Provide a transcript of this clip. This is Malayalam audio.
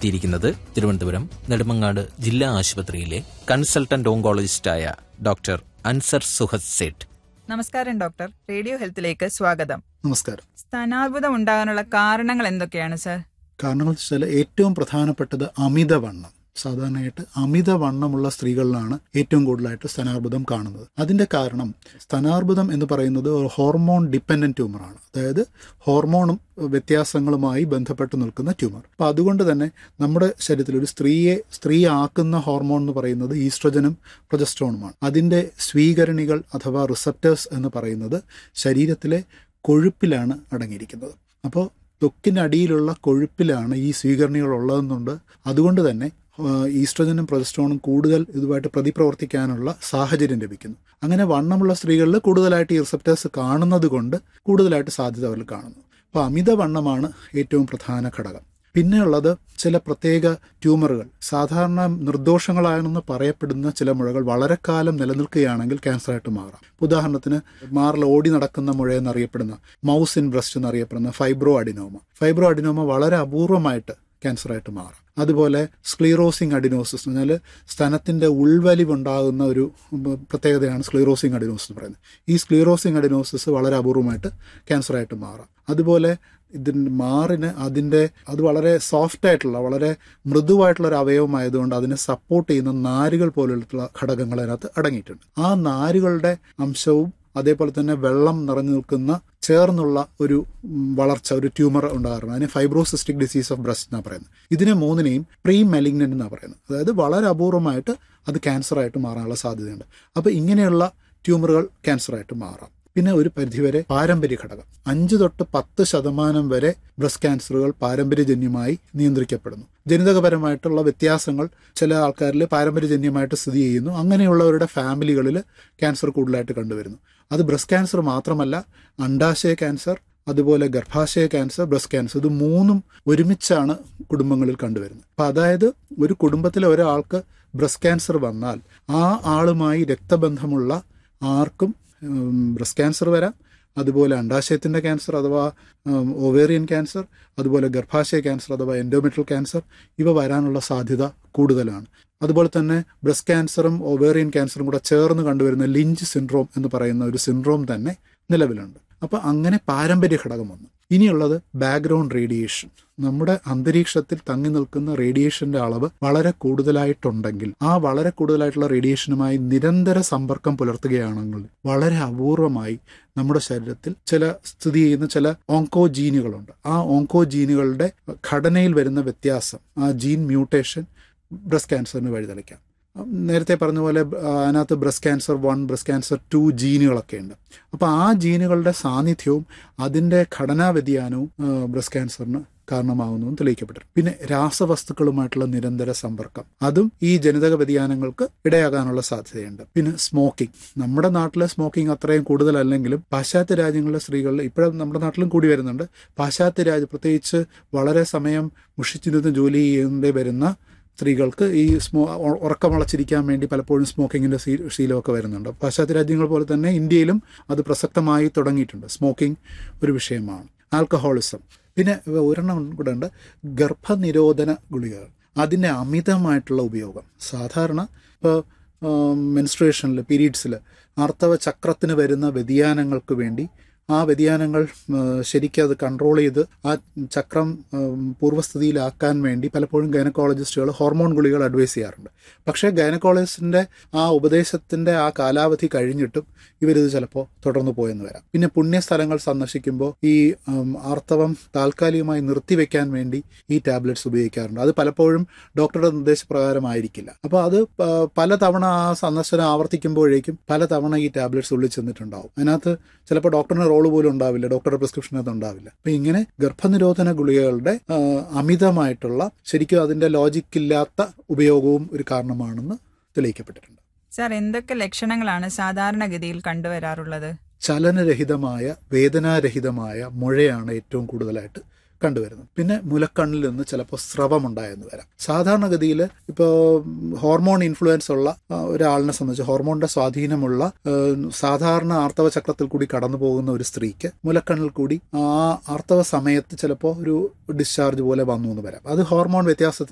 എത്തിയിരിക്കുന്നത് തിരുവനന്തപുരം നെടുമങ്ങാട് ജില്ലാ ആശുപത്രിയിലെ കൺസൾട്ടന്റ് ഓങ്കോളജിസ്റ്റായ ഡോക്ടർ അൻസർ സുഹദ് സേഠ് നമസ്കാരം ഡോക്ടർ റേഡിയോ ഹെൽത്തിലേക്ക് സ്വാഗതം നമസ്കാരം സ്ഥാനാർബുദം ഉണ്ടാകാനുള്ള കാരണങ്ങൾ എന്തൊക്കെയാണ് സർ കാരണങ്ങൾ വെച്ചാൽ ഏറ്റവും പ്രധാനപ്പെട്ടത് അമിതവണ്ണം സാധാരണയായിട്ട് അമിതവണ്ണമുള്ള സ്ത്രീകളിലാണ് ഏറ്റവും കൂടുതലായിട്ട് സ്തനാർബുദം കാണുന്നത് അതിന്റെ കാരണം സ്തനാർബുദം എന്ന് പറയുന്നത് ഒരു ഹോർമോൺ ഡിപ്പെൻഡന്റ് ട്യൂമറാണ് അതായത് ഹോർമോണും വ്യത്യാസങ്ങളുമായി ബന്ധപ്പെട്ട് നിൽക്കുന്ന ട്യൂമർ അപ്പോൾ അതുകൊണ്ട് തന്നെ നമ്മുടെ ശരീരത്തിൽ ഒരു സ്ത്രീയെ സ്ത്രീ ആക്കുന്ന ഹോർമോൺ എന്ന് പറയുന്നത് ഈസ്ട്രജനും പ്രൊജസ്ട്രോണുമാണ് അതിന്റെ സ്വീകരണികൾ അഥവാ റിസപ്റ്റേഴ്സ് എന്ന് പറയുന്നത് ശരീരത്തിലെ കൊഴുപ്പിലാണ് അടങ്ങിയിരിക്കുന്നത് അപ്പോൾ ത്വക്കിനടിയിലുള്ള കൊഴുപ്പിലാണ് ഈ സ്വീകരണികൾ ഉള്ളതെന്നുണ്ട് അതുകൊണ്ട് തന്നെ ആഹ് ഈസ്ട്രജനും പ്രൊജസ്ട്രോണും കൂടുതൽ ഇതുമായിട്ട് പ്രതിപ്രവർത്തിക്കാനുള്ള സാഹചര്യം ലഭിക്കുന്നു അങ്ങനെ വണ്ണമുള്ള സ്ത്രീകളിൽ കൂടുതലായിട്ട് ഈ റിസപ്റ്റേഴ്സ് കാണുന്നത് കൊണ്ട് കൂടുതലായിട്ട് സാധ്യത അവരിൽ കാണുന്നു അപ്പോൾ അമിതവണ്ണമാണ് ഏറ്റവും പ്രധാന ഘടകം പിന്നെയുള്ളത് ചില പ്രത്യേക ട്യൂമറുകൾ സാധാരണ നിർദോഷങ്ങളാണെന്ന് പറയപ്പെടുന്ന ചില മുഴകൾ വളരെ കാലം നിലനിൽക്കുകയാണെങ്കിൽ ക്യാൻസറായിട്ട് മാറാം ഉദാഹരണത്തിന് മാറിൽ ഓടി നടക്കുന്ന മുഴ എന്നറിയപ്പെടുന്ന മൗസ് ഇൻ ബ്രസ്റ്റ് എന്നറിയപ്പെടുന്ന ഫൈബ്രോ അഡിനോമ ഫൈബ്രോ അഡിനോമ വളരെ അപൂർവമായിട്ട് ക്യാൻസറായിട്ട് മാറാം അതുപോലെ സ്ക്ലീറോസിങ് അഡിനോസിസ് എന്ന് പറഞ്ഞാൽ സ്തനത്തിന്റെ ഉൾവലിവുണ്ടാകുന്ന ഒരു പ്രത്യേകതയാണ് സ്ക്ലീറോസിങ് അഡിനോസിസ് എന്ന് പറയുന്നത് ഈ സ്ക്ലീറോസിങ് അഡിനോസിസ് വളരെ അപൂർവമായിട്ട് ക്യാൻസറായിട്ട് മാറാം അതുപോലെ ഇതിൻ്റെ മാറിന് അതിൻ്റെ അത് വളരെ സോഫ്റ്റ് ആയിട്ടുള്ള വളരെ മൃദുവായിട്ടുള്ള ഒരു അവയവമായതുകൊണ്ട് അതിനെ സപ്പോർട്ട് ചെയ്യുന്ന നാരുകൾ പോലുള്ള ഘടകങ്ങൾ അതിനകത്ത് അടങ്ങിയിട്ടുണ്ട് ആ നാരുകളുടെ അംശവും അതേപോലെ തന്നെ വെള്ളം നിറഞ്ഞു നിൽക്കുന്ന ചേർന്നുള്ള ഒരു ഉം, വളർച്ച ഒരു ട്യൂമർ ഉണ്ടാകാറുണ്ട് അതിന് ഫൈബ്രോസിസ്റ്റിക് ഡിസീസ് ഓഫ് ബ്രസ്റ്റ് എന്നാണ് പറയുന്നത് ഇതിനെ മൂന്നിനെയും പ്രീ മെലിഗ്നന്റ് എന്നാണ് പറയുന്നത് അതായത് വളരെ അപൂർവമായിട്ട് അത് ക്യാൻസറായിട്ട് മാറാനുള്ള സാധ്യതയുണ്ട് അപ്പോൾ ഇങ്ങനെയുള്ള ട്യൂമറുകൾ ക്യാൻസറായിട്ട് മാറാം പിന്നെ ഒരു പരിധിവരെ പാരമ്പര്യ ഘടകം അഞ്ച് തൊട്ട് പത്ത് ശതമാനം വരെ ബ്രസ്റ്റ് ക്യാൻസറുകൾ പാരമ്പര്യജന്യമായി നിയന്ത്രിക്കപ്പെടുന്നു ജനിതകപരമായിട്ടുള്ള വ്യത്യാസങ്ങൾ ചില ആൾക്കാരിൽ പാരമ്പര്യജന്യമായിട്ട് സ്ഥിതി ചെയ്യുന്നു അങ്ങനെയുള്ളവരുടെ ഫാമിലികളിൽ ക്യാൻസർ കൂടുതലായിട്ട് കണ്ടുവരുന്നു അത് ബ്രസ്റ്റ് ക്യാൻസർ മാത്രമല്ല അണ്ടാശയ ക്യാൻസർ അതുപോലെ ഗർഭാശയ ക്യാൻസർ ബ്രസ്റ്റ് ക്യാൻസർ ഇത് മൂന്നും ഒരുമിച്ചാണ് കുടുംബങ്ങളിൽ കണ്ടുവരുന്നത് അപ്പം അതായത് ഒരു കുടുംബത്തിലെ ഒരാൾക്ക് ബ്രസ്റ്റ് ക്യാൻസർ വന്നാൽ ആ ആളുമായി രക്തബന്ധമുള്ള ആർക്കും ബ്രസ്റ്റ് ക്യാൻസർ വരാം അതുപോലെ അണ്ടാശയത്തിൻ്റെ ക്യാൻസർ അഥവാ ഒവേറിയൻ ക്യാൻസർ അതുപോലെ ഗർഭാശയ ക്യാൻസർ അഥവാ എൻഡോമെട്രൽ ക്യാൻസർ ഇവ വരാനുള്ള സാധ്യത കൂടുതലാണ് അതുപോലെ തന്നെ ബ്രസ്റ്റ് ക്യാൻസറും ഒവേറിയൻ ക്യാൻസറും കൂടെ ചേർന്ന് കണ്ടുവരുന്ന ലിഞ്ച് സിൻഡ്രോം എന്ന് പറയുന്ന ഒരു സിൻഡ്രോം തന്നെ നിലവിലുണ്ട് അപ്പോൾ അങ്ങനെ പാരമ്പര്യ ഘടകം വന്നു ഇനിയുള്ളത് ബാക്ക്ഗ്രൗണ്ട് റേഡിയേഷൻ നമ്മുടെ അന്തരീക്ഷത്തിൽ തങ്ങി നിൽക്കുന്ന റേഡിയേഷന്റെ അളവ് വളരെ കൂടുതലായിട്ടുണ്ടെങ്കിൽ ആ വളരെ കൂടുതലായിട്ടുള്ള റേഡിയേഷനുമായി നിരന്തര സമ്പർക്കം പുലർത്തുകയാണെങ്കിൽ വളരെ അപൂർവമായി നമ്മുടെ ശരീരത്തിൽ ചില സ്ഥിതി ചെയ്യുന്ന ചില ഓങ്കോ ജീനുകളുണ്ട് ആ ഓങ്കോ ജീനുകളുടെ ഘടനയിൽ വരുന്ന വ്യത്യാസം ആ ജീൻ മ്യൂട്ടേഷൻ ബ്രസ്റ്റ് ക്യാൻസറിന് വഴിതെളിക്കാം നേരത്തെ പറഞ്ഞ പോലെ ആ, അതിനകത്ത് breast cancer one breast cancer two ജീനുകളൊക്കെ ഉണ്ട് അപ്പോൾ ആ ജീനുകളുടെ സാന്നിധ്യവും അതിൻ്റെ ഘടനാ വ്യതിയാനവും ആ, ബ്രസ്റ്റ് ക്യാൻസറിന് കാരണമാകുന്നതും തെളിയിക്കപ്പെട്ടിട്ടുണ്ട് പിന്നെ രാസവസ്തുക്കളുമായിട്ടുള്ള നിരന്തര സമ്പർക്കം അതും ഈ ജനിതക വ്യതിയാനങ്ങൾക്ക് ഇടയാകാനുള്ള സാധ്യതയുണ്ട് പിന്നെ സ്മോക്കിംഗ് നമ്മുടെ നാട്ടിലെ സ്മോക്കിംഗ് അത്രയും കൂടുതലല്ലെങ്കിലും പാശ്ചാത്യ രാജ്യങ്ങളിലെ സ്ത്രീകളിൽ ഇപ്പോഴും നമ്മുടെ നാട്ടിലും കൂടി വരുന്നുണ്ട് പാശ്ചാത്യ രാജ്യം പ്രത്യേകിച്ച് വളരെ സമയം മുഷിച്ചിരുന്ന് ജോലി ചെയ്യേണ്ടി വരുന്ന സ്ത്രീകൾക്ക് ഈ സ്മോ ഉ- ഉറക്കം വളച്ചിരിക്കാൻ വേണ്ടി പലപ്പോഴും സ്മോക്കിങ്ങിന്റെ ശീ- ശീലമൊക്കെ വരുന്നുണ്ട് പാശ്ചാത്യ രാജ്യങ്ങൾ പോലെ തന്നെ ഇന്ത്യയിലും അത് പ്രസക്തമായി തുടങ്ങിയിട്ടുണ്ട് സ്മോക്കിംഗ് ഒരു വിഷയമാണ് ആൽക്കഹോളിസം പിന്നെ ഒരെണ്ണം കൂടെ ഉണ്ട് ഗർഭനിരോധന ഗുളികകൾ അതിൻ്റെ അമിതമായിട്ടുള്ള ഉപയോഗം സാധാരണ ഇപ്പോൾ മെൻസ്ട്രേഷനിൽ പീരീഡ്സിൽ ആർത്തവ ചക്രത്തിന് വരുന്ന വ്യതിയാനങ്ങൾക്ക് വേണ്ടി ആ വ്യതിയാനങ്ങൾ ആ, ശരിക്കും അത് കൺട്രോൾ ചെയ്ത് ആ ചക്രം ഉം, പൂർവ്വസ്ഥിതിയിലാക്കാൻ വേണ്ടി പലപ്പോഴും ഗൈനക്കോളജിസ്റ്റുകൾ ഹോർമോൺ ഗുളികൾ അഡ്വൈസ് ചെയ്യാറുണ്ട് പക്ഷേ ഗൈനക്കോളജിസ്റ്റിൻ്റെ ആ ഉപദേശത്തിൻ്റെ ആ കാലാവധി കഴിഞ്ഞിട്ടും ഇവരിത് ചിലപ്പോൾ തുടർന്നു പോയെന്ന് വരാം പിന്നെ പുണ്യസ്ഥലങ്ങൾ സന്ദർശിക്കുമ്പോൾ ഈ ഉം, ആർത്തവം താൽക്കാലികമായി നിർത്തിവെക്കാൻ വേണ്ടി ഈ ടാബ്ലറ്റ്സ് ഉപയോഗിക്കാറുണ്ട് അത് പലപ്പോഴും ഡോക്ടറുടെ നിർദ്ദേശപ്രകാരമായിരിക്കില്ല അപ്പോൾ അത് പ- പലതവണ ആ സന്ദർശനം ആവർത്തിക്കുമ്പോഴേക്കും പലതവണ ഈ ടാബ്ലറ്റ്സ് ഉള്ളിൽ ചെന്നിട്ടുണ്ടാവും അതിനകത്ത് ചിലപ്പോൾ ഡോക്ടറിന് റോള് പോലും ഉണ്ടാവില്ല ഡോക്ടറുടെ പ്രിസ്ക്രിപ്ഷനകത്ത് ഉണ്ടാവില്ല അപ്പൊ ഇങ്ങനെ ഗർഭനിരോധന ഗുളികകളുടെ ആ, അമിതമായിട്ടുള്ള ശരിക്കും അതിന്റെ ലോജിക്കില്ലാത്ത ഉപയോഗവും ഒരു കാരണമാണെന്ന് തെളിയിക്കപ്പെട്ടിട്ടുണ്ട് സർ എന്തൊക്കെ ലക്ഷണങ്ങളാണ് സാധാരണഗതിയിൽ കണ്ടുവരാറുള്ളത് ചലനരഹിതമായ വേദനാരഹിതമായ മുഴയാണ് ഏറ്റവും കൂടുതലായിട്ട് കണ്ടുവരുന്നത് പിന്നെ മുലക്കണ്ണിൽ നിന്ന് ചിലപ്പോൾ സ്രവമുണ്ടായെന്ന് വരാം സാധാരണഗതിയിൽ ഇപ്പോൾ ഹോർമോൺ ഇൻഫ്ലുവൻസ് ഉള്ള ആ, ഒരാളിനെ സംബന്ധിച്ച് ഹോർമോണിന്റെ സ്വാധീനമുള്ള ആ, സാധാരണ ആർത്തവ ചക്രത്തിൽ കൂടി കടന്നു പോകുന്ന ഒരു സ്ത്രീക്ക് മുലക്കണ്ണിൽ കൂടി ആ ആർത്തവ സമയത്ത് ചിലപ്പോൾ ഒരു ഡിസ്ചാർജ് പോലെ വന്നു എന്ന് വരാം അത് ഹോർമോൺ വ്യത്യാസത്തിന്